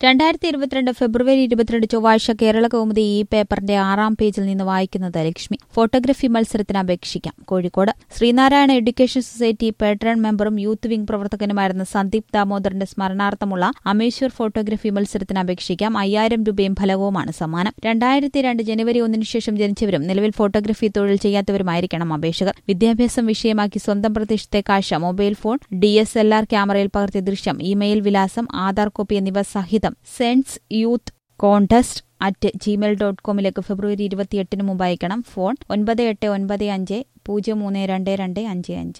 രണ്ടായിരത്തി ഇരുപത്തിരണ്ട് ഫെബ്രുവരി ഇരുപത്തിരണ്ട് ചൊവ്വാഴ്ച കേരള കൗമുദി ഈ പേപ്പറിന്റെ ആറാം പേജിൽ നിന്ന് വായിക്കുന്നത് ലക്ഷ്മി ഫോട്ടോഗ്രഫി മത്സരത്തിന് അപേക്ഷിക്കാം Kozhikode Sreenarayana education society patron മെമ്പറും യൂത്ത് വിംഗ് പ്രവർത്തകനുമായിരുന്ന സന്ദീപ് ദാമോദറിന്റെ സ്മരണാർത്ഥമുള്ള അമേശ്വർ ഫോട്ടോഗ്രഫി മത്സരത്തിന് അപേക്ഷിക്കാം അയ്യായിരം രൂപയും ഫലകവുമാണ് സമ്മാനം രണ്ടായിരത്തി രണ്ട് ജനുവരി ഒന്നിനു ശേഷം ജനിച്ചവരും നിലവിൽ ഫോട്ടോഗ്രഫി തൊഴിൽ ചെയ്യാത്തവരുമായിരിക്കണം അപേക്ഷകർ വിദ്യാഭ്യാസം വിഷയമാക്കി സ്വന്തം പ്രദേശത്തെ കാഴ്ച mobile phone D S L R ക്യാമറയിൽ പകർത്തിയ ദൃശ്യം ഇമെയിൽ വിലാസം ആധാർ കോപ്പി എന്നിവ സഹിതം sense youth contest at gmail dot കോമിലേക്ക് ഫെബ്രുവരി ഇരുപത്തിയെട്ടിന് മുമ്പ് അയക്കണം ഫോൺ ഒൻപത് എട്ട് ഒൻപത് അഞ്ച് പൂജ്യം മൂന്ന് രണ്ട് രണ്ട് അഞ്ച് അഞ്ച്